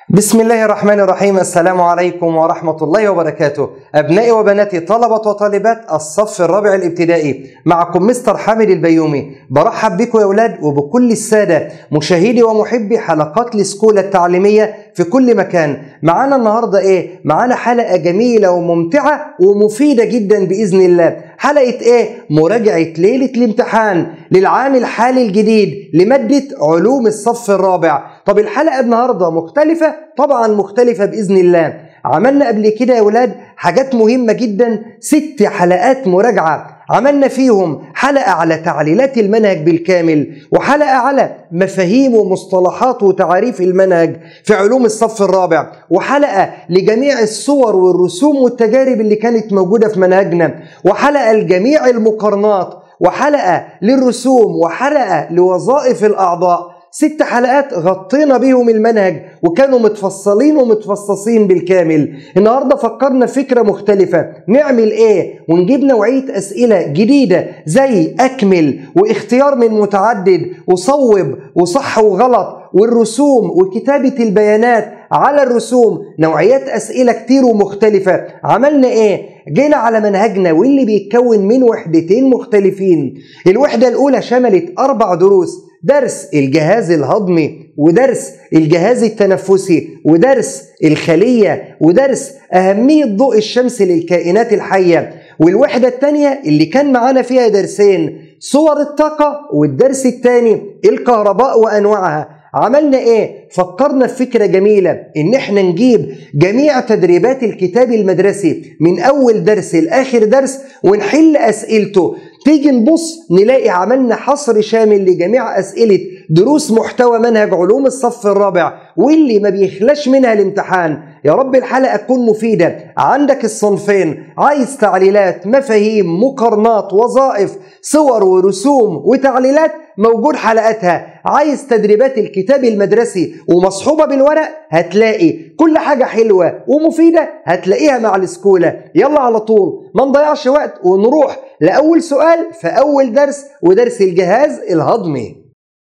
بسم الله الرحمن الرحيم السلام عليكم ورحمة الله وبركاته أبنائي وبناتي طلبة وطالبات الصف الرابع الابتدائي معكم مستر حامد البيومي برحب بكم يا أولاد وبكل السادة مشاهدي ومحبي حلقات السكولة التعليمية في كل مكان معانا النهاردة إيه؟ معانا حلقة جميلة وممتعة ومفيدة جدا بإذن الله حلقة إيه؟ مراجعة ليلة الامتحان للعام الحالي الجديد لمادة علوم الصف الرابع طب الحلقة النهاردة مختلفة؟ طبعا مختلفة بإذن الله عملنا قبل كده يا ولاد حاجات مهمة جدا ست حلقات مراجعة عملنا فيهم حلقة على تعليلات المنهج بالكامل وحلقة على مفاهيم ومصطلحات وتعاريف المنهج في علوم الصف الرابع وحلقة لجميع الصور والرسوم والتجارب اللي كانت موجودة في منهجنا وحلقة لجميع المقارنات وحلقة للرسوم وحلقة لوظائف الأعضاء ست حلقات غطينا بيهم المنهج وكانوا متفصلين ومتفصصين بالكامل النهارده فكرنا فكره مختلفه نعمل ايه ونجيب نوعيه اسئله جديده زي اكمل واختيار من متعدد وصوب وصح وغلط والرسوم وكتابه البيانات على الرسوم نوعيات اسئله كتير ومختلفه عملنا ايه جينا على منهجنا واللي بيتكون من وحدتين مختلفين الوحده الاولى شملت اربع دروس درس الجهاز الهضمي ودرس الجهاز التنفسي ودرس الخلية ودرس أهمية ضوء الشمس للكائنات الحية والوحدة الثانية اللي كان معانا فيها درسين صور الطاقة والدرس الثاني الكهرباء وأنواعها عملنا ايه فكرنا في فكره جميله ان احنا نجيب جميع تدريبات الكتاب المدرسي من اول درس لاخر درس ونحل اسئلته تيجي نبص نلاقي عملنا حصر شامل لجميع اسئله دروس محتوى منهج علوم الصف الرابع واللي ما بيخلاش منها الامتحان يا رب الحلقه تكون مفيده عندك الصنفين عايز تعليلات مفاهيم مقارنات وظائف صور ورسوم وتعليلات موجود حلقاتها عايز تدريبات الكتاب المدرسي ومصحوبه بالورق هتلاقي كل حاجه حلوه ومفيده هتلاقيها مع السكوله يلا على طول ما نضيعش وقت ونروح لاول سؤال في اول درس ودرس الجهاز الهضمي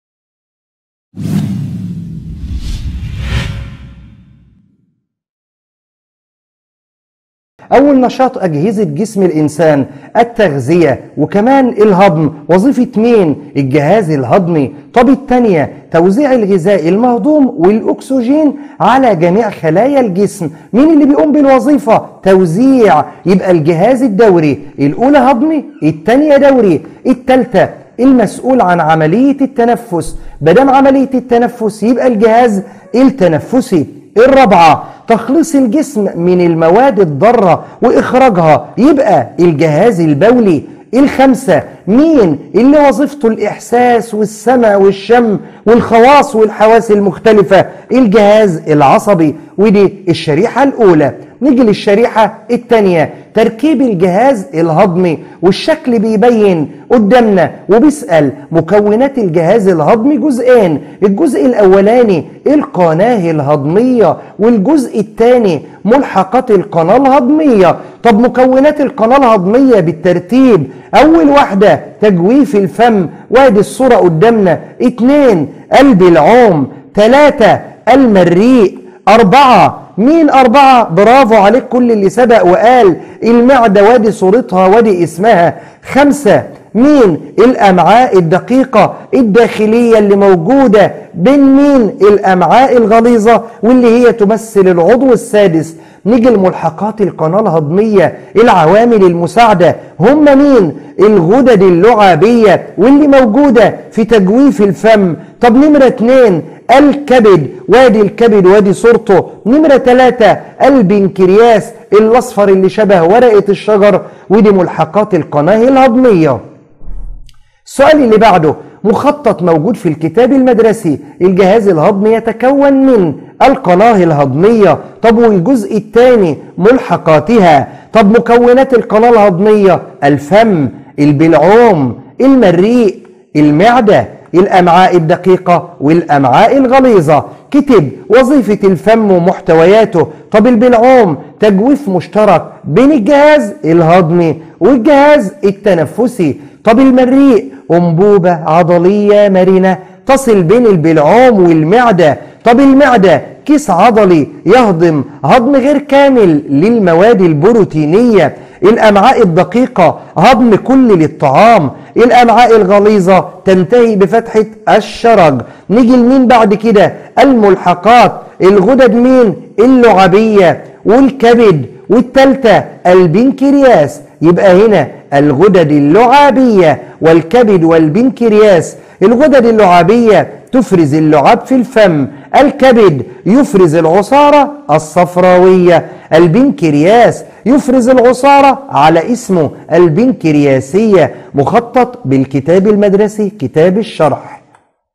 أول نشاط أجهزة جسم الإنسان التغذية وكمان الهضم وظيفة مين؟ الجهاز الهضمي طب التانية توزيع الغذاء المهضوم والأكسجين على جميع خلايا الجسم مين اللي بيقوم بالوظيفة؟ توزيع يبقى الجهاز الدوري الأولى هضمي التانية دوري التالتة المسؤول عن عملية التنفس بدم عملية التنفس يبقى الجهاز التنفسي الرابعة تخليص الجسم من المواد الضارة وإخراجها يبقى الجهاز البولي الخمسة مين اللي وظيفته الإحساس والسمع والشم والخواص والحواس المختلفة الجهاز العصبي ودي الشريحة الأولى نيجي للشريحة الثانية تركيب الجهاز الهضمي والشكل بيبين قدامنا وبيسأل مكونات الجهاز الهضمي جزئين الجزء الأولاني القناة الهضمية والجزء الثاني ملحقات القناة الهضمية طب مكونات القناة الهضمية بالترتيب أول واحدة تجويف الفم وادي الصورة قدامنا اتنين قلب العوم تلاتة المريء أربعة مين أربعة برافو عليك كل اللي سبق وقال المعدة وادي صورتها وادي اسمها خمسة مين الأمعاء الدقيقة الداخلية اللي موجودة بين مين الأمعاء الغليظة واللي هي تمثل العضو السادس نيجي لملحقات القناة الهضمية العوامل المساعدة هم مين الغدد اللعابية واللي موجودة في تجويف الفم طب نمرة اتنين الكبد وادي الكبد وادي صورته نمرة ثلاثة البنكرياس الأصفر اللي شبه ورقة الشجر ودي ملحقات القناة الهضمية السؤال اللي بعده مخطط موجود في الكتاب المدرسي الجهاز الهضمي يتكون من القناة الهضمية طب والجزء الثاني ملحقاتها طب مكونات القناة الهضمية الفم البلعوم المريء المعدة الأمعاء الدقيقة والأمعاء الغليظة كتب وظيفة الفم ومحتوياته طب البلعوم تجويف مشترك بين الجهاز الهضمي والجهاز التنفسي طب المريء أنبوبة عضلية مرنة تصل بين البلعوم والمعدة طب المعدة كيس عضلي يهضم هضم غير كامل للمواد البروتينية الأمعاء الدقيقة هضم كل للطعام الأمعاء الغليظة تنتهي بفتحة الشرج نيجي لمين بعد كده الملحقات الغدد مين اللعابية والكبد والتالتة البنكرياس يبقى هنا الغدد اللعابية والكبد والبنكرياس الغدد اللعابية تفرز اللعاب في الفم الكبد يفرز العصارة الصفراوية البنكرياس يفرز العصارة على اسمه البنكرياسية مخطط بالكتاب المدرسي كتاب الشرح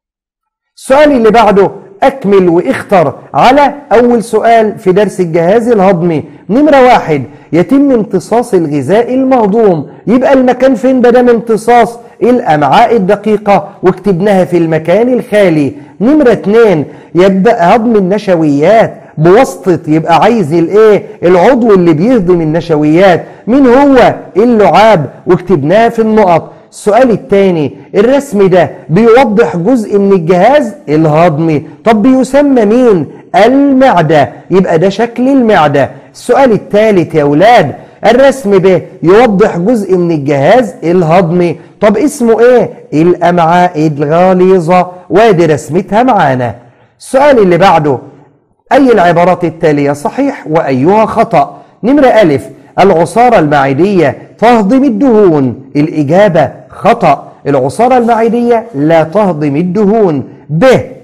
السؤال اللي بعده أكمل واختر على أول سؤال في درس الجهاز الهضمي نمرة واحد يتم امتصاص الغذاء المهضوم يبقى المكان فين بدل امتصاص الأمعاء الدقيقة واكتبناها في المكان الخالي نمرة اتنين يبدأ هضم النشويات بواسطة يبقى عايز الايه العضو اللي بيهضم النشويات مين هو اللعاب واكتبناها في النقط السؤال الثاني الرسم ده بيوضح جزء من الجهاز الهضمي طب بيسمى مين المعدة يبقى ده شكل المعدة السؤال الثالث يا أولاد الرسم ده يوضح جزء من الجهاز الهضمي طب اسمه ايه الأمعاء الغليظة وادي رسمتها معانا السؤال اللي بعده أي العبارات التالية صحيح وأيها خطأ نمرة ألف العصارة المعدية تهضم الدهون الإجابة خطأ العصارة المعدية لا تهضم الدهون ب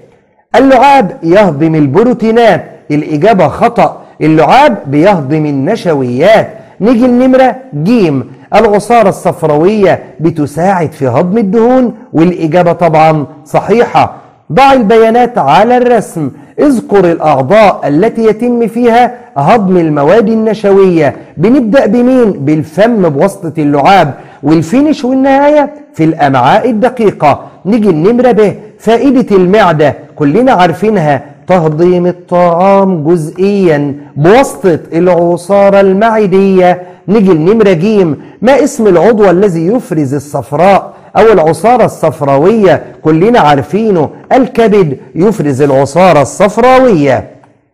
اللعاب يهضم البروتينات الإجابة خطأ اللعاب بيهضم النشويات نيجي النمرة جيم العصارة الصفراوية بتساعد في هضم الدهون والإجابة طبعا صحيحة ضع البيانات على الرسم اذكر الأعضاء التي يتم فيها هضم المواد النشوية بنبدأ بمين؟ بالفم بواسطة اللعاب والفينش والنهاية في الأمعاء الدقيقة نيجي النمرة ب فائدة المعدة كلنا عارفينها تهضيم الطعام جزئيا بواسطة العصارة المعدية نيجي النمرة جيم ما اسم العضو الذي يفرز الصفراء أو العصارة الصفراوية كلنا عارفينه الكبد يفرز العصارة الصفراوية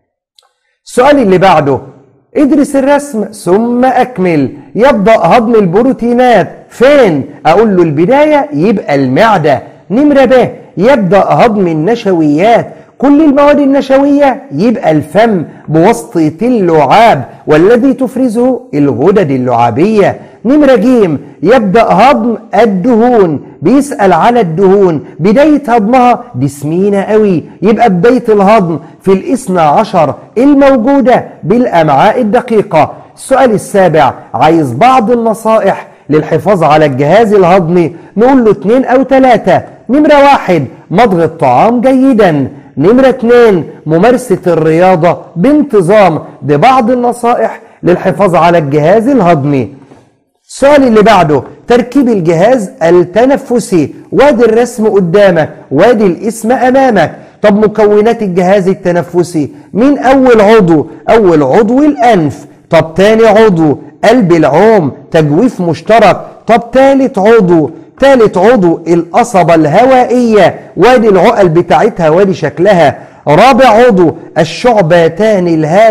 السؤال اللي بعده ادرس الرسم ثم أكمل يبدأ هضم البروتينات فين أقول له البداية يبقى المعدة نمرة ب يبدأ هضم النشويات كل المواد النشوية يبقى الفم بواسطة اللعاب والذي تفرزه الغدد اللعابية نمرة جيم يبدأ هضم الدهون بيسأل على الدهون بداية هضمها دي سمينة قوي يبقى بداية الهضم في الاثنى عشر الموجودة بالأمعاء الدقيقة السؤال السابع عايز بعض النصائح للحفاظ على الجهاز الهضمي نقول له اتنين أو تلاتة نمرة واحد مضغ الطعام جيدا نمرة اتنين ممارسة الرياضة بانتظام ببعض النصائح للحفاظ على الجهاز الهضمي السؤال اللي بعده تركيب الجهاز التنفسي وادي الرسم قدامك وادي الاسم امامك طب مكونات الجهاز التنفسي مين اول عضو اول عضو الانف طب تاني عضو قلب العوم تجويف مشترك طب تالت عضو تالت عضو القصبة الهوائية وادي العقل بتاعتها وادي شكلها رابع عضو الشعبتان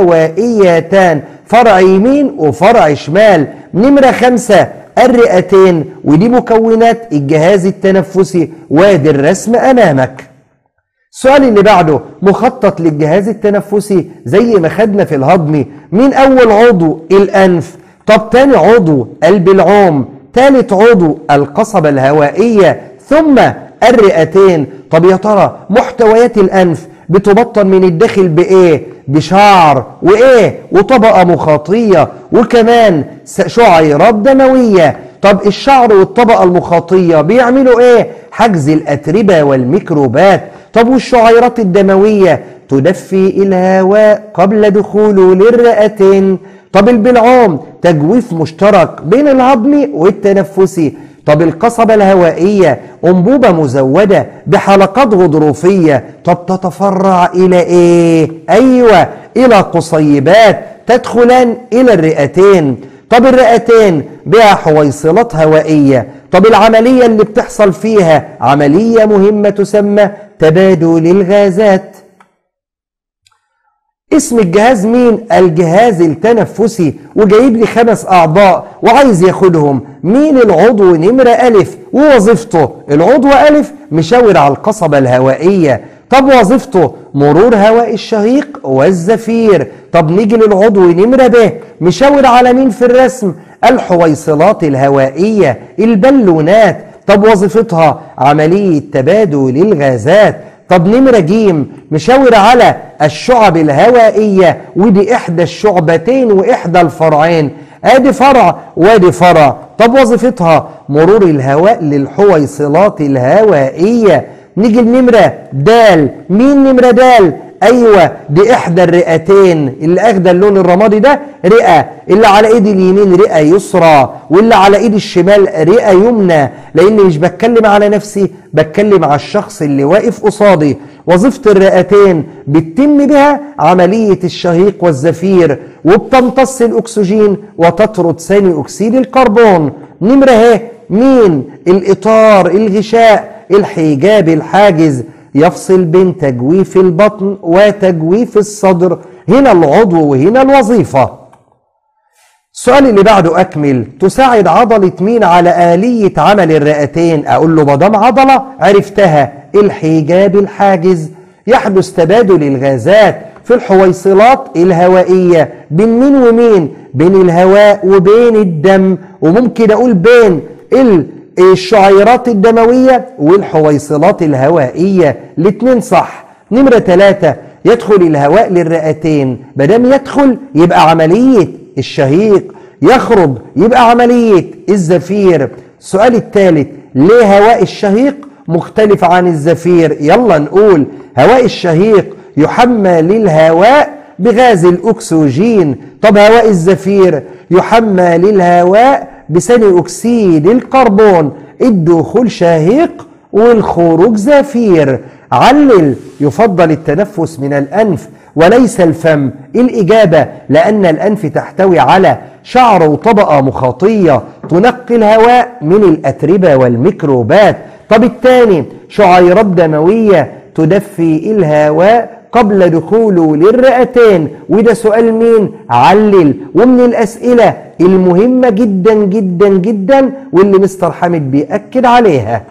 الهوائيتان فرع يمين وفرع شمال نمرة خمسة الرئتين ودي مكونات الجهاز التنفسي وادي الرسم أمامك السؤال اللي بعده مخطط للجهاز التنفسي زي ما خدنا في الهضمي مين أول عضو الأنف طب تاني عضو قلب العوم تالت عضو القصبة الهوائية ثم الرئتين طب يا ترى محتويات الأنف بتبطن من الداخل بإيه؟ بشعر وإيه؟ وطبقة مخاطية وكمان شعيرات دموية طب الشعر والطبقة المخاطية بيعملوا إيه؟ حجز الأتربة والميكروبات طب والشعيرات الدموية تدفي الهواء قبل دخوله للرئتين طب البلعوم تجويف مشترك بين الهضمي والتنفسي طب القصبة الهوائية أنبوبة مزودة بحلقات غضروفية طب تتفرع إلى إيه؟ أيوة إلى قصيبات تدخلان إلى الرئتين طب الرئتين بها حويصلات هوائية طب العملية اللي بتحصل فيها عملية مهمة تسمى تبادل الغازات اسم الجهاز مين؟ الجهاز التنفسي وجايب لي خمس أعضاء وعايز ياخدهم مين العضو نمرة ألف ووظيفته العضو ألف مشاور على القصبة الهوائية طب وظيفته مرور هواء الشهيق والزفير طب نيجي للعضو نمرة ب مشاور على مين في الرسم الحويصلات الهوائية البالونات طب وظيفتها عملية تبادل الغازات طب نمرة جيم مشاور على الشعب الهوائية ودي إحدى الشعبتين وإحدى الفرعين آدي فرع وادي فرع طب وظيفتها مرور الهواء للحويصلات الهوائية نيجي النمرة دال مين نمرة دال ايوه دي احدى الرئتين اللي اخده اللون الرمادي ده رئه اللي على ايد اليمين رئه يسرى واللي على ايد الشمال رئه يمنى لاني مش بتكلم على نفسي بتكلم على الشخص اللي واقف قصادي وظيفه الرئتين بتتم بها عمليه الشهيق والزفير وبتمتص الاكسجين وتطرد ثاني اكسيد الكربون نمره اهي مين الاطار الغشاء الحجاب الحاجز يفصل بين تجويف البطن وتجويف الصدر هنا العضو وهنا الوظيفة السؤال اللي بعده أكمل تساعد عضلة مين على آلية عمل الرئتين أقول له مدام عضلة عرفتها الحجاب الحاجز يحدث تبادل الغازات في الحويصلات الهوائية بين مين ومين بين الهواء وبين الدم وممكن أقول بين ال الشعيرات الدموية والحويصلات الهوائية الاتنين صح نمرة ثلاثة يدخل الهواء للرئتين مادام يدخل يبقى عملية الشهيق يخرج يبقى عملية الزفير السؤال الثالث ليه هواء الشهيق مختلف عن الزفير يلا نقول هواء الشهيق يحمى للهواء بغاز الأكسجين طب هواء الزفير يحمى للهواء بثاني أكسيد الكربون الدخول شاهق والخروج زفير علل يفضل التنفس من الأنف وليس الفم الإجابة لأن الأنف تحتوي على شعر وطبقة مخاطية تنقي الهواء من الأتربة والميكروبات طب الثاني شعيرات دموية تدفي الهواء قبل دخوله للرئتين وده سؤال مين علل ومن الأسئلة المهمة جدا جدا جدا واللي مستر حامد بيأكد عليها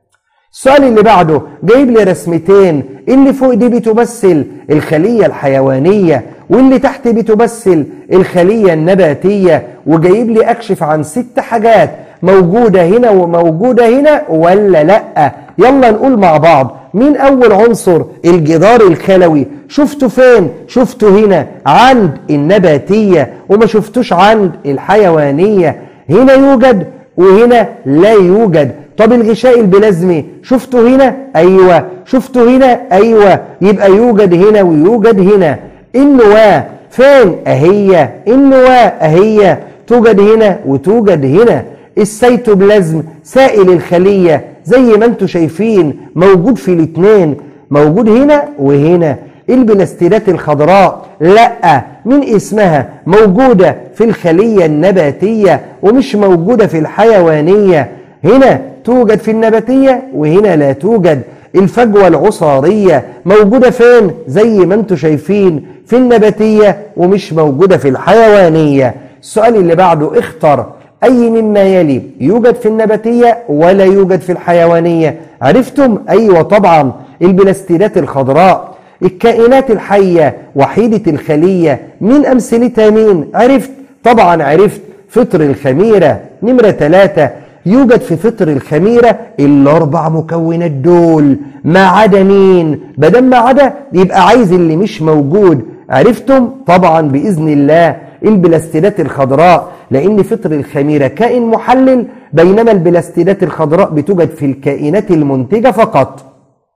السؤال اللي بعده جايب لي رسمتين اللي فوق دي بتمثل الخلية الحيوانية واللي تحت بتمثل الخلية النباتية وجايب لي أكشف عن ست حاجات موجودة هنا وموجودة هنا ولا لأ يلا نقول مع بعض مين أول عنصر الجدار الخلوي شفته فين شفته هنا عند النباتية وما شفتوش عند الحيوانية هنا يوجد وهنا لا يوجد طب الغشاء البلازمي شفته هنا أيوة شفته هنا أيوة يبقى يوجد هنا ويوجد هنا النواة فين أهي النواة أهي توجد هنا وتوجد هنا السيتوبلازم سائل الخلية زي ما انتم شايفين موجود في الاثنين موجود هنا وهنا البلاستيدات الخضراء لا من اسمها موجودة في الخلية النباتية ومش موجودة في الحيوانية هنا توجد في النباتية وهنا لا توجد الفجوة العصارية موجودة فين زي ما انتم شايفين في النباتية ومش موجودة في الحيوانية السؤال اللي بعده اختر أي مما يلي يوجد في النباتية ولا يوجد في الحيوانية عرفتم؟ أيوة طبعا البلاستيدات الخضراء الكائنات الحية وحيدة الخلية من أمثلتها مين؟ عرفت؟ طبعا عرفت فطر الخميرة نمرة ثلاثة يوجد في فطر الخميرة الأربع مكونات دول ما عدا مين؟ بدل ما عدا يبقى عايز اللي مش موجود عرفتم؟ طبعا بإذن الله البلاستيدات الخضراء لأن فطر الخميرة كائن محلل بينما البلاستيدات الخضراء بتوجد في الكائنات المنتجة فقط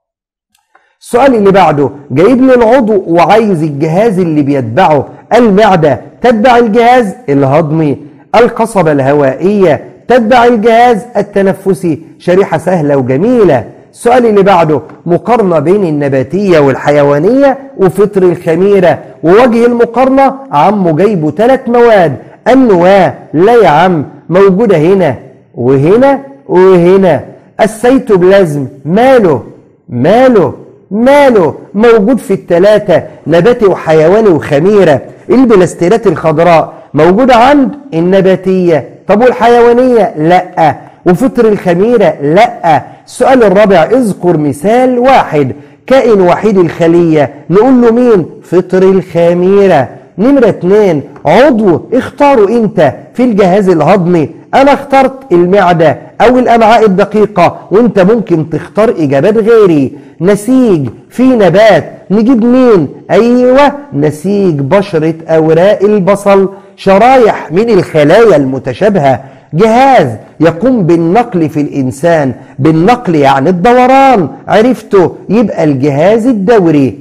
السؤال اللي بعده جايب لي العضو وعايز الجهاز اللي بيتبعه المعدة تتبع الجهاز الهضمي القصبة الهوائية تتبع الجهاز التنفسي شريحة سهلة وجميلة السؤال اللي بعده مقارنة بين النباتية والحيوانية وفطر الخميرة ووجه المقارنة عمه جايبه ثلاث مواد النواة لا يا عم موجودة هنا وهنا وهنا السيتوبلازم ماله ماله ماله موجود في التلاتة نباتي وحيواني وخميرة البلاستيرات الخضراء موجودة عند النباتية طب والحيوانية لا وفطر الخميرة لا السؤال الرابع اذكر مثال واحد كائن وحيد الخلية نقول له مين فطر الخميرة نمرة اتنين عضو اختاره انت في الجهاز الهضمي انا اخترت المعدة او الامعاء الدقيقة وانت ممكن تختار اجابات غيري نسيج في نبات نجيب مين ايوه نسيج بشرة اوراق البصل شرايح من الخلايا المتشابهة جهاز يقوم بالنقل في الانسان بالنقل يعني الدوران عرفته يبقى الجهاز الدوري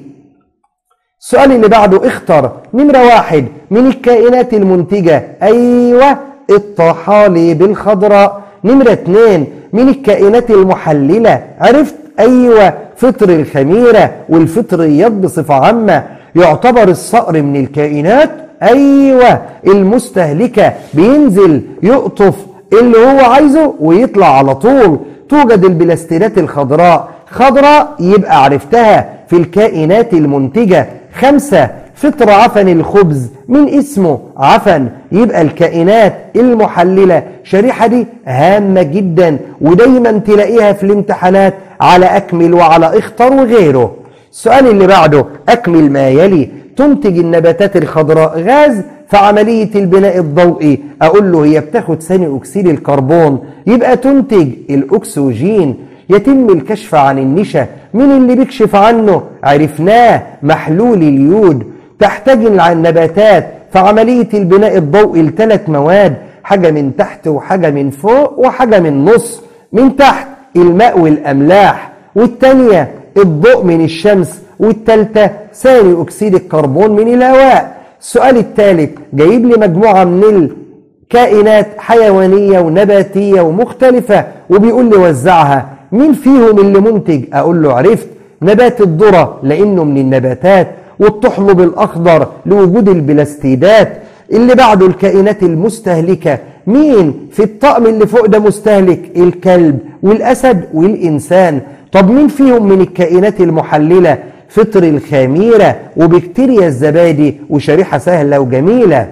السؤال اللي بعده اختر نمرة واحد من الكائنات المنتجة أيوة الطحالب الخضراء نمرة اتنين من الكائنات المحللة عرفت أيوة فطر الخميرة والفطريات بصفة عامة يعتبر الصقر من الكائنات أيوة المستهلكة بينزل يقطف اللي هو عايزه ويطلع على طول توجد البلاستيرات الخضراء خضراء يبقى عرفتها في الكائنات المنتجة خمسة فطر عفن الخبز من اسمه عفن يبقى الكائنات المحللة شريحة دي هامة جدا ودايما تلاقيها في الامتحانات على أكمل وعلى اختر وغيره السؤال اللي بعده أكمل ما يلي تنتج النباتات الخضراء غاز في عملية البناء الضوئي أقول له هي بتاخد ثاني أكسيد الكربون يبقى تنتج الأكسجين يتم الكشف عن النشا مين اللي بيكشف عنه عرفناه محلول اليود تحتاج النباتات في عملية البناء الضوئي لثلاث مواد حاجة من تحت وحاجة من فوق وحاجة من نص من تحت الماء والأملاح والتانية الضوء من الشمس والتالتة ثاني أكسيد الكربون من الهواء السؤال الثالث جايب لي مجموعة من الكائنات حيوانية ونباتية ومختلفة وبيقول لي وزعها مين فيهم اللي منتج أقول له عرفت نبات الذرة لأنه من النباتات والطحلب الأخضر لوجود البلاستيدات اللي بعده الكائنات المستهلكة مين في الطقم اللي فوق ده مستهلك الكلب والأسد والإنسان طب مين فيهم من الكائنات المحللة فطر الخميرة وبكتيريا الزبادي وشريحة سهلة وجميلة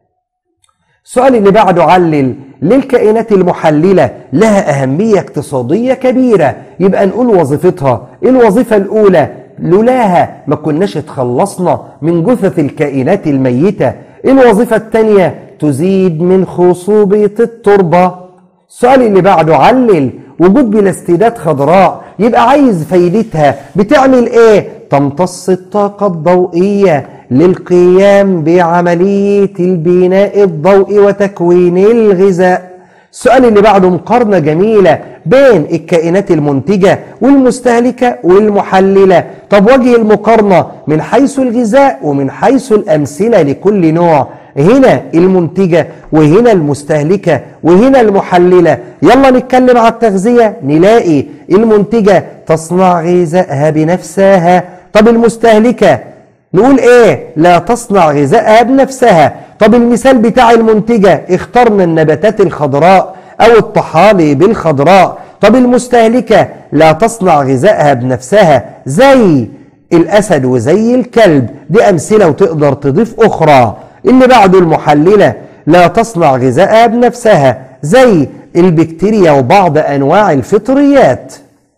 السؤال اللي بعده علل للكائنات المحللة لها أهمية اقتصادية كبيرة يبقى نقول وظيفتها الوظيفة الأولى لولاها ما كناش اتخلصنا من جثث الكائنات الميتة الوظيفة الثانية تزيد من خصوبة التربة السؤال اللي بعده علل وجود بلاستيدات خضراء يبقى عايز فايدتها بتعمل ايه تمتص الطاقة الضوئية للقيام بعملية البناء الضوئي وتكوين الغذاء السؤال اللي بعده مقارنة جميلة بين الكائنات المنتجة والمستهلكة والمحللة طب وجه المقارنة من حيث الغذاء ومن حيث الأمثلة لكل نوع هنا المنتجة وهنا المستهلكة وهنا المحللة يلا نتكلم على التغذية نلاقي المنتجة تصنع غذائها بنفسها طب المستهلكة نقول ايه لا تصنع غذائها بنفسها طب المثال بتاع المنتجة اخترنا النباتات الخضراء او الطحالب الخضراء طب المستهلكة لا تصنع غذائها بنفسها زي الاسد وزي الكلب دي امثلة وتقدر تضيف اخرى اللي بعده المحللة لا تصنع غذائها بنفسها زي البكتيريا وبعض انواع الفطريات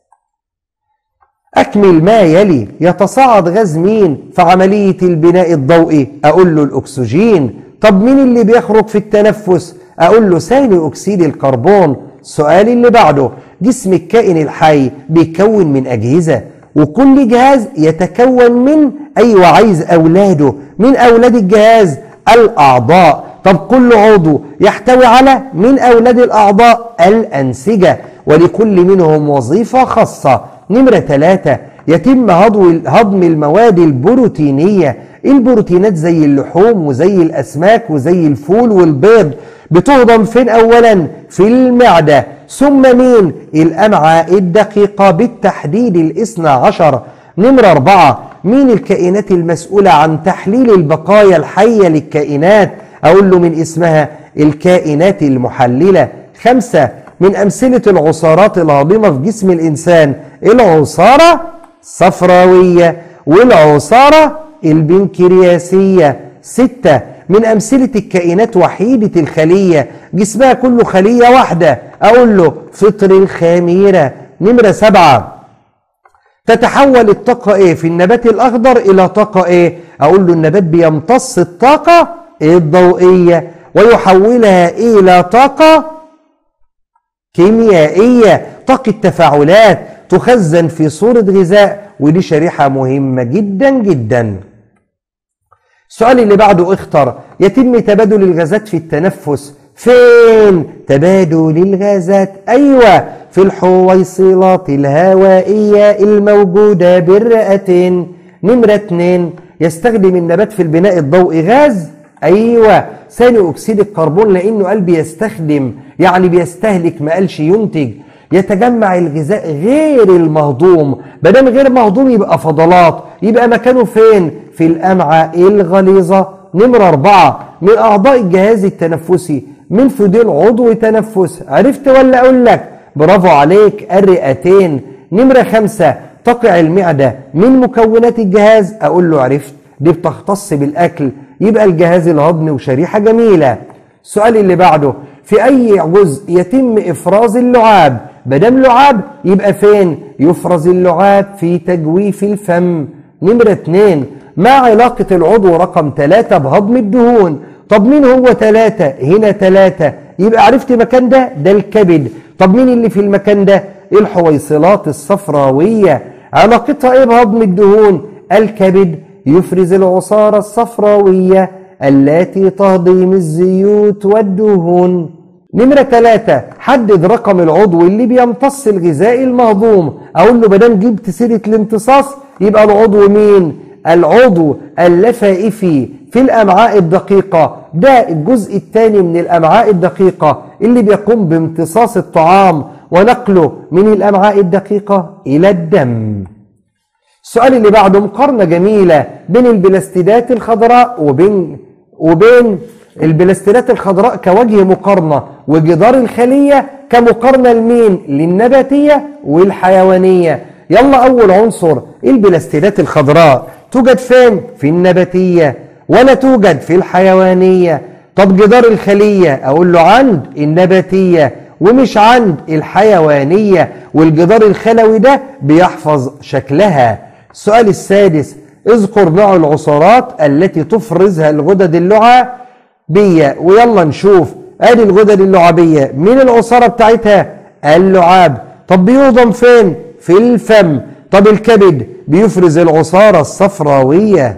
أكمل ما يلي يتصاعد غاز مين في عملية البناء الضوئي أقول له الأكسجين طب مين اللي بيخرج في التنفس أقول له ثاني أكسيد الكربون السؤال اللي بعده جسم الكائن الحي بيكون من أجهزة وكل جهاز يتكون من أيوة عايز أولاده من أولاد الجهاز الأعضاء طب كل عضو يحتوي على من أولاد الأعضاء الأنسجة ولكل منهم وظيفة خاصة نمرة ثلاثة يتم هضم المواد البروتينية البروتينات زي اللحوم وزي الأسماك وزي الفول والبيض بتهضم فين أولا في المعدة ثم مين الأمعاء الدقيقة بالتحديد الاثنى عشر نمرة أربعة مين الكائنات المسؤولة عن تحليل البقايا الحية للكائنات أقول له من اسمها الكائنات المحللة خمسة من أمثلة العصارات الهاضمة في جسم الإنسان العصارة صفراوية والعصارة البنكرياسية ستة من أمثلة الكائنات وحيدة الخلية جسمها كله خلية واحدة أقول له فطر الخميرة نمرة سبعة تتحول الطاقة إيه في النبات الأخضر إلى طاقة إيه أقول له النبات بيمتص الطاقة الضوئية ويحولها إلى طاقة كيميائية طاقة تفاعلات تخزن في صورة غذاء ودي شريحة مهمة جدا جدا السؤال اللي بعده اختر يتم تبادل الغازات في التنفس فين تبادل الغازات أيوة في الحويصلات الهوائية الموجودة بالرئتين نمرة اتنين يستخدم النبات في البناء الضوئي غاز أيوة ثاني أكسيد الكربون لأنه قال بيستخدم يعني بيستهلك ما قالش ينتج يتجمع الغذاء غير المهضوم بدل غير مهضوم يبقى فضلات يبقى مكانه فين في الأمعاء الغليظة نمرة أربعة من أعضاء الجهاز التنفسي من فضيل عضو تنفس عرفت ولا أقول لك برافو عليك الرئتين نمرة خمسة تقع المعدة من مكونات الجهاز أقول له عرفت دي بتختص بالأكل يبقى الجهاز الهضمي وشريحة جميلة السؤال اللي بعده في أي جزء يتم إفراز اللعاب بدم لعاب يبقى فين يفرز اللعاب في تجويف الفم نمرة اتنين ما علاقة العضو رقم ثلاثة بهضم الدهون طب مين هو ثلاثة هنا ثلاثة يبقى عرفت مكان ده ده الكبد طب مين اللي في المكان ده الحويصلات الصفراوية علاقتها ايه بهضم الدهون الكبد يفرز العصارة الصفراوية التي تهضم الزيوت والدهون نمرة ثلاثة حدد رقم العضو اللي بيمتص الغذاء المهضوم أقول له بدل جبت سيرة الامتصاص يبقى العضو مين؟ العضو اللفائفي في الأمعاء الدقيقة ده الجزء الثاني من الأمعاء الدقيقة اللي بيقوم بامتصاص الطعام ونقله من الأمعاء الدقيقة إلى الدم السؤال اللي بعده مقارنة جميلة بين البلاستيدات الخضراء وبين وبين البلاستيدات الخضراء كوجه مقارنة وجدار الخلية كمقارنة لمين؟ للنباتية والحيوانية يلا أول عنصر البلاستيدات الخضراء توجد فين؟ في النباتية ولا توجد في الحيوانية طب جدار الخلية أقول له عند النباتية ومش عند الحيوانية والجدار الخلوي ده بيحفظ شكلها السؤال السادس اذكر نوع العصارات التي تفرزها الغدد اللعابية ويلا نشوف ادي الغدد اللعابية مين العصارة بتاعتها اللعاب طب بيهضم فين في الفم طب الكبد بيفرز العصارة الصفراوية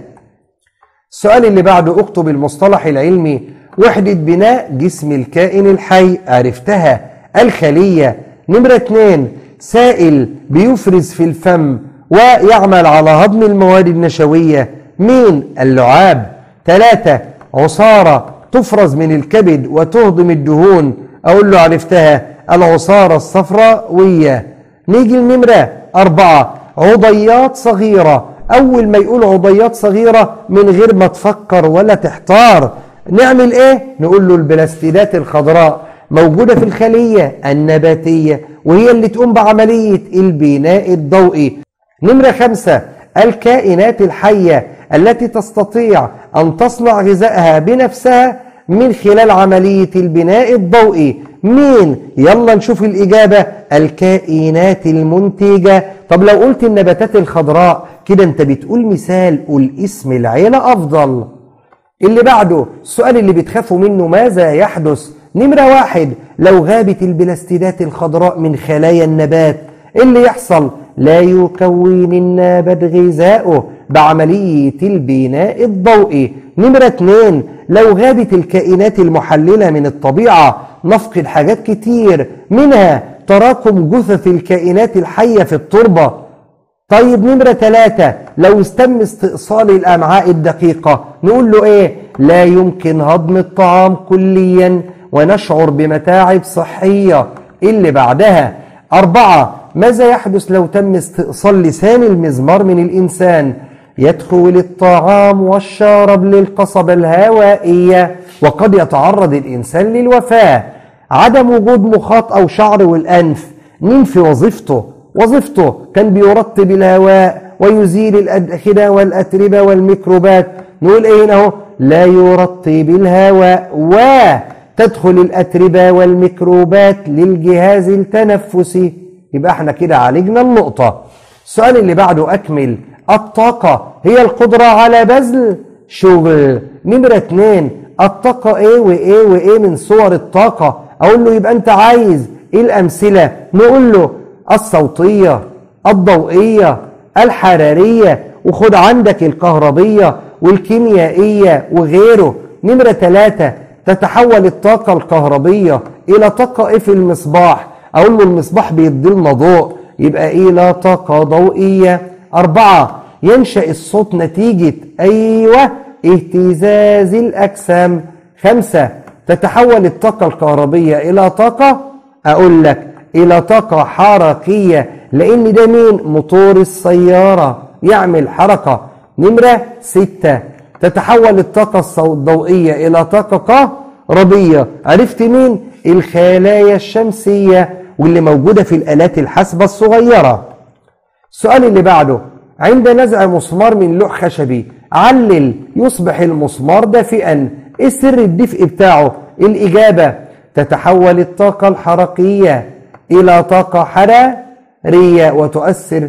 السؤال اللي بعده اكتب المصطلح العلمي وحدة بناء جسم الكائن الحي عرفتها الخلية نمرة اتنين سائل بيفرز في الفم ويعمل على هضم المواد النشوية مين اللعاب ثلاثة عصارة تفرز من الكبد وتهضم الدهون أقول له عرفتها العصارة الصفراوية نيجي النمرة أربعة عضيات صغيرة أول ما يقول عضيات صغيرة من غير ما تفكر ولا تحتار نعمل إيه؟ نقول له البلاستيدات الخضراء موجودة في الخلية النباتية وهي اللي تقوم بعملية البناء الضوئي نمرة خمسة الكائنات الحية التي تستطيع أن تصنع غذائها بنفسها من خلال عملية البناء الضوئي مين؟ يلا نشوف الإجابة الكائنات المنتجة طب لو قلت النباتات الخضراء كده انت بتقول مثال قول اسم العيلة أفضل اللي بعده السؤال اللي بتخافوا منه ماذا يحدث نمرة واحد لو غابت البلاستيدات الخضراء من خلايا النبات اللي يحصل لا يكون النبات غذاؤه بعملية البناء الضوئي نمرة اتنين لو غابت الكائنات المحللة من الطبيعة نفقد حاجات كتير منها تراكم جثث الكائنات الحية في التربة طيب نمرة ثلاثة لو استم استئصال الأمعاء الدقيقة نقول له إيه لا يمكن هضم الطعام كليا ونشعر بمتاعب صحية اللي بعدها أربعة ماذا يحدث لو تم استئصال لسان المزمار من الإنسان يدخل الطعام والشراب للقصبة الهوائية وقد يتعرض الإنسان للوفاة عدم وجود مخاط أو شعر والأنف مين في وظيفته وظيفته كان بيرطب الهواء ويزيل الأدخنة والأتربة والميكروبات نقول ايه هنا اهو لا يرطب الهواء وتدخل الأتربة والميكروبات للجهاز التنفسي يبقى احنا كده عالجنا النقطة السؤال اللي بعده أكمل الطاقة هي القدرة على بذل شغل نمرة اتنين الطاقة ايه وايه وايه من صور الطاقة اقول له يبقى انت عايز ايه الامثلة نقول له الصوتية الضوئية الحرارية وخد عندك الكهربية والكيميائية وغيره نمرة ثلاثة تتحول الطاقة الكهربية إلى طاقة إيه في المصباح أقول له المصباح بيدي لنا ضوء يبقى إلى طاقة ضوئية أربعة ينشأ الصوت نتيجة أيوة اهتزاز الأجسام خمسة تتحول الطاقة الكهربية إلى طاقة أقول لك إلى طاقة حركية لأن ده مين موتور السيارة يعمل حركة نمرة ستة تتحول الطاقة الضوئية إلى طاقة كهربية عرفت مين الخلايا الشمسية واللي موجودة في الآلات الحاسبة الصغيرة السؤال اللي بعده عند نزع مسمار من لوح خشبي علل يصبح المسمار دافئا ايه سر الدفء بتاعه الإجابة تتحول الطاقة الحركية إلى طاقة حرارية وتؤثر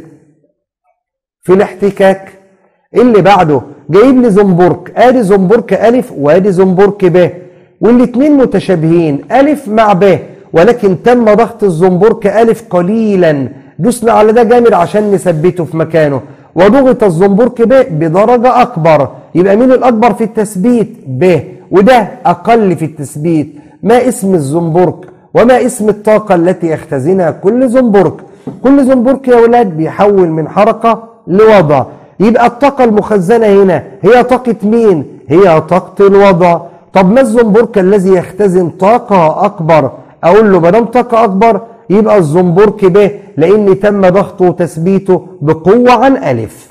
في الاحتكاك اللي بعده جايب لي زنبرك ادي زنبرك ألف وادي زنبرك ب والاثنين متشابهين ألف مع ب ولكن تم ضغط الزنبرك ألف قليلا دوسنا على ده جامد عشان نثبته في مكانه وضغط الزنبرك ب بدرجة أكبر يبقى مين الأكبر في التثبيت ب وده أقل في التثبيت ما اسم الزنبرك وما اسم الطاقة التي يختزنها كل زنبرك كل زنبرك يا ولاد بيحول من حركة لوضع يبقى الطاقة المخزنة هنا هي طاقة مين؟ هي طاقة الوضع طب ما الزنبرك الذي يختزن طاقة أكبر أقول له مدام طاقة أكبر يبقى الزنبرك ب لأن تم ضغطه وتثبيته بقوة عن ألف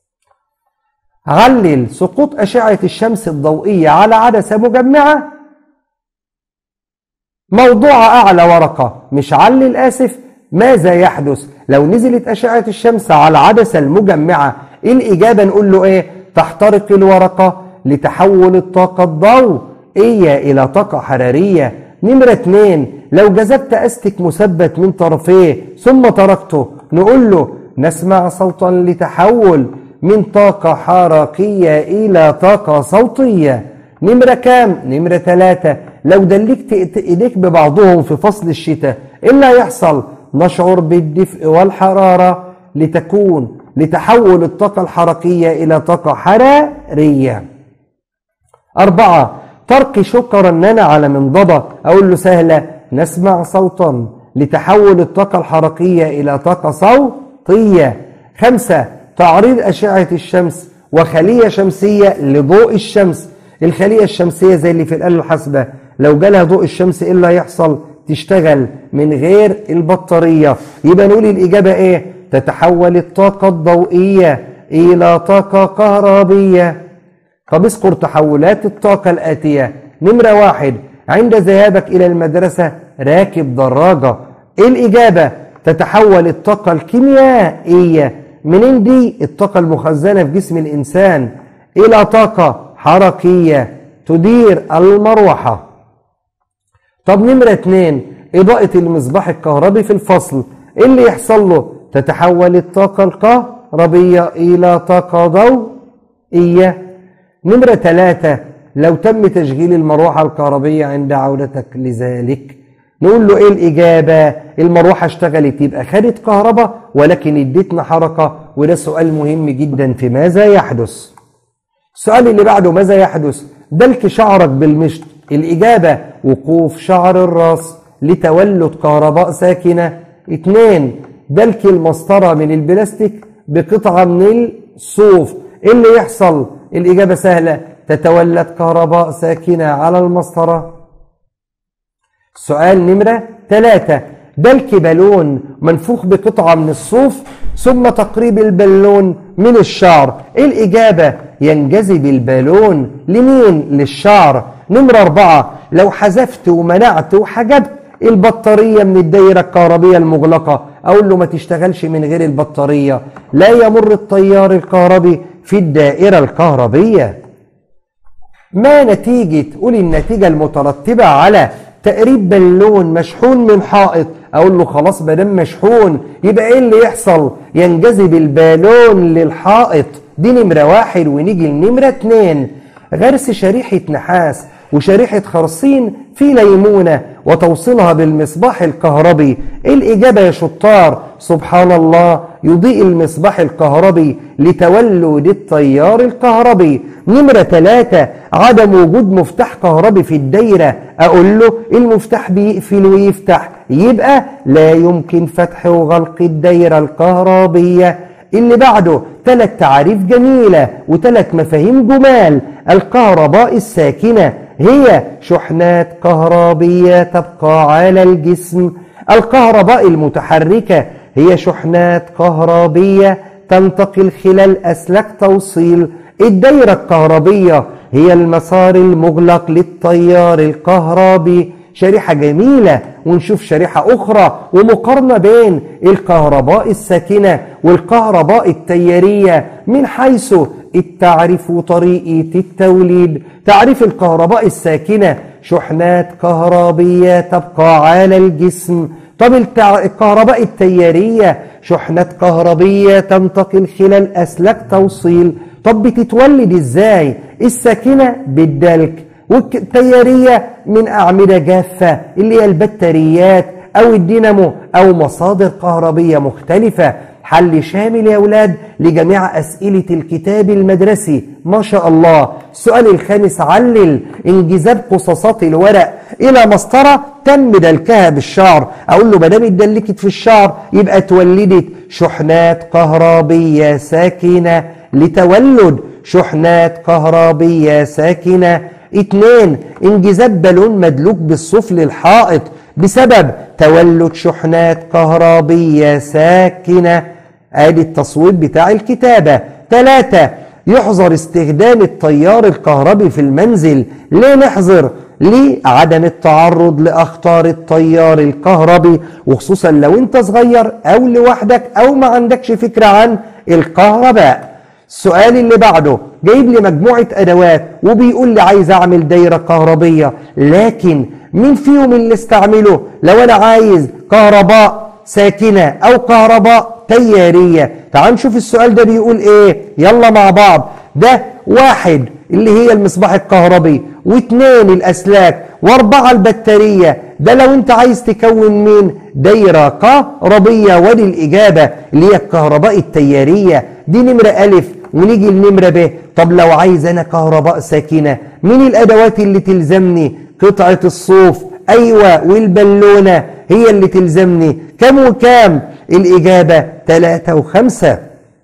علل سقوط أشعة الشمس الضوئية على عدسة مجمعة موضوع أعلى ورقة مش علل آسف ماذا يحدث لو نزلت أشعة الشمس على العدسة المجمعة الإجابة نقول له إيه تحترق الورقة لتحول الطاقة الضوئية إلى طاقة حرارية نمرة اتنين لو جذبت أستك مثبت من طرفيه ثم تركته نقول له نسمع صوتا لتحول من طاقة حركية إلى طاقة صوتية نمرة كام؟ نمرة ثلاثة لو دلكت إيديك ببعضهم في فصل الشتاء إيه اللي هيحصل؟ نشعر بالدفء والحرارة لتكون لتحول الطاقة الحركية إلى طاقة حرارية أربعة ترك شوكة رنانة على منضدة أقول له سهلة نسمع صوتا لتحول الطاقة الحركية إلى طاقة صوتية خمسة تعريض أشعة الشمس وخلية شمسية لضوء الشمس الخلية الشمسية زي اللي في الآلة الحاسبة لو جالها ضوء الشمس إيه اللي هيحصل تشتغل من غير البطارية يبقى نقول الإجابة إيه تتحول الطاقة الضوئية إلى طاقة كهربية طب اذكر تحولات الطاقة الآتية نمرة واحد عند ذهابك إلى المدرسة راكب دراجة إيه الإجابة تتحول الطاقة الكيميائية منين دي الطاقة المخزنة في جسم الإنسان إلى طاقة حركية تدير المروحة طب نمرة اتنين إضاءة المصباح الكهربي في الفصل إيه اللي يحصل له تتحول الطاقة الكهربية إلى طاقة ضوئية نمرة ثلاثة لو تم تشغيل المروحة الكهربية عند عودتك لذلك نقول له ايه الإجابة المروحة اشتغلت يبقى خدت كهرباء ولكن ادتنا حركة وده سؤال مهم جدا في ماذا يحدث السؤال اللي بعده ماذا يحدث دلك شعرك بالمشط الإجابة وقوف شعر الراس لتولد كهرباء ساكنة اثنين دلك المسطرة من البلاستيك بقطعة من الصوف ايه اللي يحصل الإجابة سهلة تتولد كهرباء ساكنة على المسطرة سؤال نمرة ثلاثة دلك بالون منفوخ بقطعة من الصوف ثم تقريب البالون من الشعر ايه الإجابة ينجذب البالون لمين للشعر نمرة أربعة لو حذفت ومنعت وحجبت البطارية من الدايرة الكهربية المغلقة أقول له ما تشتغلش من غير البطارية لا يمر التيار الكهربي في الدائرة الكهربية ما نتيجة قول النتيجة المترتبة على تقريب بالون مشحون من حائط اقول له خلاص ما دام مشحون يبقى ايه اللي يحصل ينجذب البالون للحائط دي نمرة واحد ونيجي لنمرة اتنين غرس شريحة نحاس وشريحة خرصين في ليمونة وتوصيلها بالمصباح الكهربي الإجابة يا شطار سبحان الله يضيء المصباح الكهربي لتولد التيار الكهربي نمرة ثلاثة عدم وجود مفتاح كهربي في الدايرة أقول له المفتاح بيقفل ويفتح يبقى لا يمكن فتح وغلق الدايرة الكهربية اللي بعده ثلاث تعاريف جميلة وثلاث مفاهيم جمال الكهرباء الساكنة هي شحنات كهربية تبقى على الجسم الكهرباء المتحركة هي شحنات كهربية تنتقل خلال أسلاك توصيل الدايرة الكهربية هي المسار المغلق للتيار الكهربي شريحة جميلة ونشوف شريحة أخرى ومقارنة بين الكهرباء الساكنة والكهرباء التيارية من حيث التعريف وطريقة التوليد تعريف الكهرباء الساكنة شحنات كهربية تبقى على الجسم طب التع... الكهرباء التيارية شحنات كهربية تنتقل خلال أسلاك توصيل طب بتتولد ازاي الساكنة بالدلك والتيارية من أعمدة جافة اللي هي البطاريات أو الدينامو أو مصادر كهربية مختلفة حل شامل يا أولاد لجميع أسئلة الكتاب المدرسي ما شاء الله السؤال الخامس علل انجذاب قصاصات الورق إلى مسطرة تم دلكها بالشعر أقول له مدام اتدلكت في الشعر يبقى اتولدت شحنات كهربية ساكنة لتولد شحنات كهربية ساكنة اتنين انجذاب بالون مدلوك بالصوف للحائط بسبب تولد شحنات كهربية ساكنة ادي التصويب بتاع الكتابة ثلاثة يحظر استخدام التيار الكهربي في المنزل ليه نحظر لعدم التعرض لأخطار التيار الكهربي وخصوصا لو انت صغير او لوحدك او ما عندكش فكرة عن الكهرباء السؤال اللي بعده جايب لي مجموعة أدوات وبيقول لي عايز أعمل دايرة كهربية لكن مين فيهم اللي استعمله لو أنا عايز كهرباء ساكنة أو كهرباء تيارية تعال نشوف السؤال ده بيقول إيه يلا مع بعض ده واحد اللي هي المصباح الكهربي واثنين الأسلاك واربعة البطارية ده لو انت عايز تكون مين دايرة كهربية ودي الإجابة اللي هي الكهرباء التيارية دي نمرة ألف ونيجي لنمرة ب طب لو عايز أنا كهرباء ساكنة مين الأدوات اللي تلزمني قطعة الصوف أيوة والبالونة هي اللي تلزمني كم وكام الإجابة ثلاثة وخمسة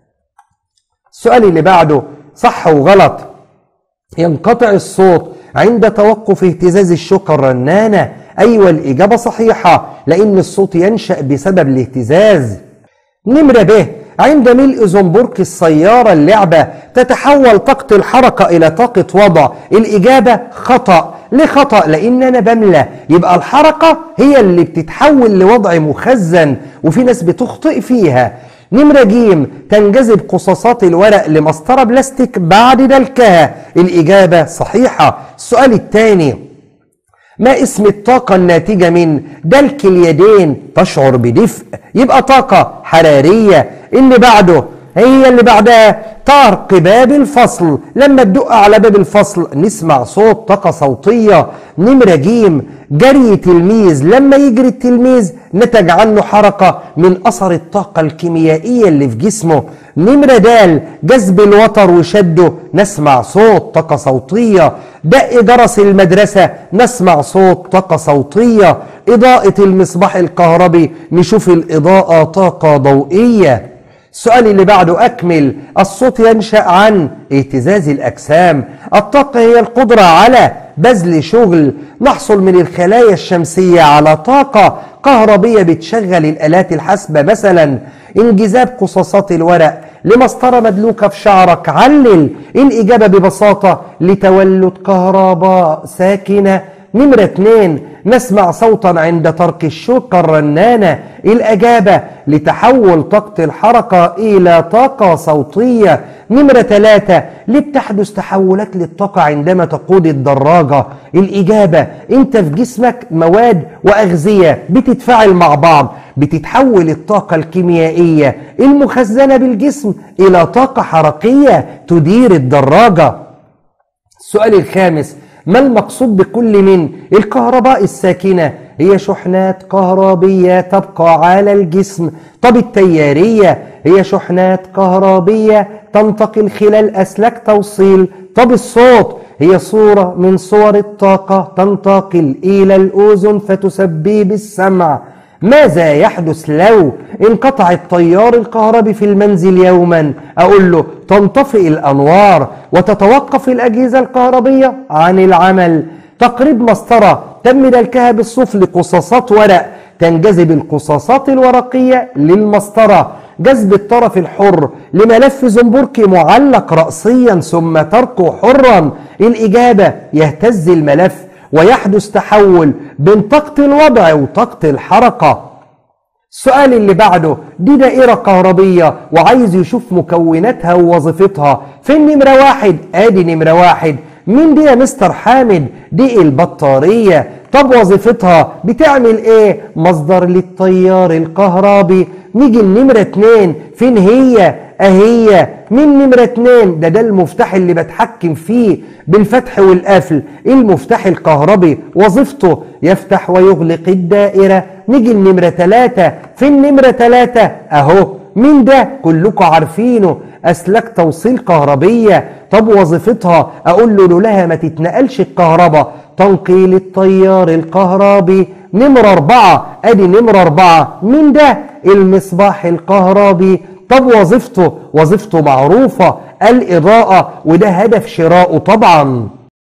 السؤال اللي بعده صح وغلط ينقطع الصوت عند توقف اهتزاز الشوكة الرنانة أيوة الإجابة صحيحة لأن الصوت ينشأ بسبب الاهتزاز نمرة ب عند ملء زنبرك السيارة اللعبة تتحول طاقة الحركة إلى طاقة وضع الإجابة خطأ ليه خطأ؟ لأن أنا بملى يبقى الحركة هي اللي بتتحول لوضع مخزن وفي ناس بتخطئ فيها نمرة جيم تنجذب قصاصات الورق لمسطرة بلاستيك بعد دلكها الإجابة صحيحة السؤال الثاني ما اسم الطاقة الناتجة من دلك اليدين تشعر بدفء يبقى طاقة حرارية اللي بعده هي اللي بعدها طرق باب الفصل لما تدق على باب الفصل نسمع صوت طاقة صوتية نمرة جيم جري تلميذ لما يجري التلميذ نتج عنه حركة من أثر الطاقة الكيميائية اللي في جسمه نمرة دال جذب الوتر وشده نسمع صوت طاقة صوتية دق جرس المدرسة نسمع صوت طاقة صوتية إضاءة المصباح الكهربي نشوف الإضاءة طاقة ضوئية السؤال اللي بعده أكمل الصوت ينشأ عن اهتزاز الأجسام الطاقة هي القدرة على بذل شغل نحصل من الخلايا الشمسية على طاقة كهربية بتشغل الآلات الحاسبة مثلا انجذاب قصاصات الورق لمسطرة مدلوكة في شعرك علل الإجابة ببساطة لتولد كهرباء ساكنة نمرة اتنين نسمع صوتا عند ترك الشوكة الرنانة الأجابة لتحول طاقة الحركة إلى طاقة صوتية نمرة ثلاثة ليه بتحدث تحولات للطاقة عندما تقود الدراجة الإجابة أنت في جسمك مواد وأغذية بتتفاعل مع بعض بتتحول الطاقة الكيميائية المخزنة بالجسم إلى طاقة حركية تدير الدراجة السؤال الخامس ما المقصود بكل من الكهرباء الساكنة هي شحنات كهربية تبقى على الجسم طب التيارية هي شحنات كهربية تنتقل خلال أسلاك توصيل طب الصوت هي صورة من صور الطاقة تنتقل إلى الأذن فتسبب السمع ماذا يحدث لو انقطع التيار الكهربي في المنزل يوما اقول له تنطفئ الانوار وتتوقف الاجهزه الكهربيه عن العمل تقريب مسطره تم دلكها بالصوف لقصاصات ورق تنجذب القصاصات الورقيه للمسطره جذب الطرف الحر لملف زنبركي معلق رأسيا ثم تركه حرا الإجابة يهتز الملف ويحدث تحول بين طاقة الوضع وطاقة الحركة السؤال اللي بعده دي دائرة كهربية وعايز يشوف مكوناتها ووظيفتها فين نمرة واحد ادي نمرة واحد مين دي يا مستر حامد دي البطارية طب وظيفتها بتعمل ايه مصدر للتيار الكهربي نيجي النمرة اتنين فين هي اهي مين نمرة اتنين ده ده المفتاح اللي بتحكم فيه بالفتح والقفل المفتاح الكهربي وظيفته يفتح ويغلق الدائرة نيجي النمرة تلاتة فين نمرة تلاتة اهو مين ده كلكم عارفينه اسلاك توصيل كهربية طب وظيفتها اقول له لولاها ما تتنقلش الكهرباء تنقيل التيار الكهربي نمرة أربعة أدي نمرة أربعة مين ده؟ المصباح الكهربي طب وظيفته وظيفته معروفة الإضاءة وده هدف شراؤه طبعا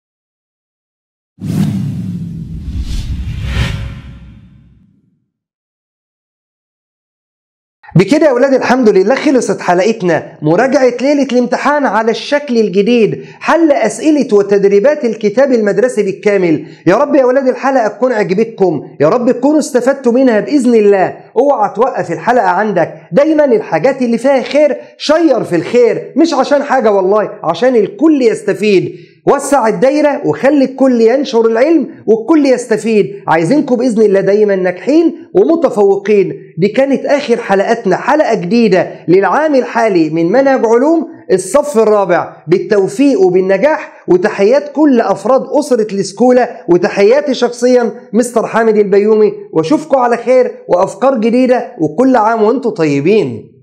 بكده يا ولاد الحمد لله خلصت حلقتنا مراجعة ليلة الامتحان على الشكل الجديد حل أسئلة وتدريبات الكتاب المدرسي بالكامل يا رب يا ولاد الحلقة تكون عجبتكم يا رب تكونوا استفدتوا منها بإذن الله اوعى توقف الحلقة عندك دايما الحاجات اللي فيها خير شير في الخير مش عشان حاجة والله عشان الكل يستفيد وسع الدايرة وخلي الكل ينشر العلم والكل يستفيد عايزينكم بإذن الله دايما ناجحين ومتفوقين دي كانت آخر حلقاتنا حلقة جديدة للعام الحالي من منهج علوم الصف الرابع بالتوفيق وبالنجاح وتحيات كل أفراد أسرة السكولة وتحياتي شخصيا مستر حامد البيومي واشوفكم على خير وأفكار جديدة وكل عام وانتم طيبين